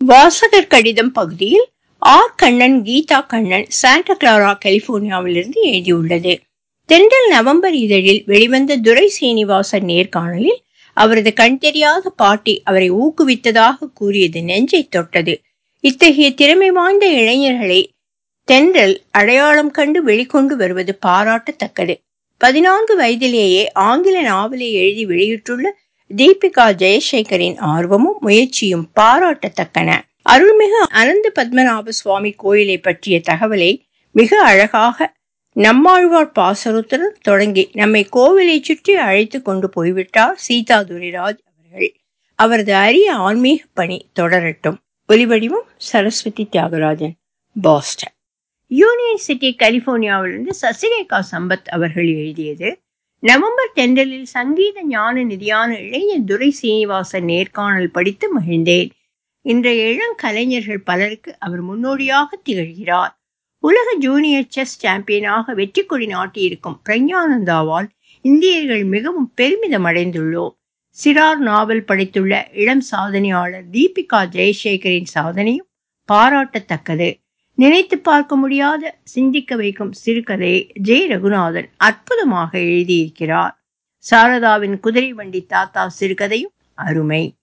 வாசகர் கடிதம் பகுதியில் R Kannan Geetha Kannan Santa Clara கலிபோர்னியாவிலிருந்து எழுதியுள்ளது தென்றல் நவம்பர் இதழில் வெளிவந்த துரை சீனிவாசன் நேர்காணலில் அவரது கண் தெரியாத பாட்டி அவரை ஊக்குவித்ததாக கூறியது நெஞ்சை தொட்டது இத்தகைய திறமை வாய்ந்த இளைஞர்களை தென்றல் அடையாளம் கண்டு வெளிக்கொண்டு வருவது பாராட்டத்தக்கது பதினான்கு வயதிலேயே ஆங்கில நாவலை எழுதி வெளியிட்டுள்ள தீபிகா ஜெயசேகரின் ஆர்வமும் முயற்சியும் பாராட்டத்தக்கன அருள்மிகு அனந்த பத்மநாப சுவாமி கோயிலை பற்றிய தகவலை மிக அழகாக நம்மாழ்வார் பாசரத்துடன் தொடங்கி நம்மை கோவிலை சுற்றி அழைத்து கொண்டு போய்விட்டார் சீதா துரைராஜ் அவர்கள் அவரது அரிய ஆன்மீக பணி தொடரட்டும் ஒலிவடிவம் Saraswathi Thyagarajan Boston Union City கலிபோர்னியாவிலிருந்து சசிரேகா சம்பத் அவர்கள் எழுதியது நவம்பர் தென்றலில் சங்கீத ஞான நிதியான இளைஞர் துரை சீனிவாசன் நேர்காணல் படித்து மகிழ்ந்தேன் இன்றைய இளங்கலைஞர்கள் பலருக்கு அவர் முன்னோடியாக திகழ்கிறார் உலக ஜூனியர் செஸ் சாம்பியனாக வெற்றி கொடி நாட்டியிருக்கும் பிரஞானந்தாவால் இந்தியர்கள் மிகவும் பெருமிதம் அடைந்துள்ளோம் சிறார் நாவல் படைத்துள்ள இளம் சாதனையாளர் தீபிகா ஜெயசேகரின் சாதனையும் பாராட்டத்தக்கது நினைத்து பார்க்க முடியாத சிந்திக்க வைக்கும் சிறுகதையை ஜெய் ரகுநாதன் அற்புதமாக எழுதியிருக்கிறார் சாரதாவின் குதிரை வண்டி தாத்தா சிறுகதையும் அருமை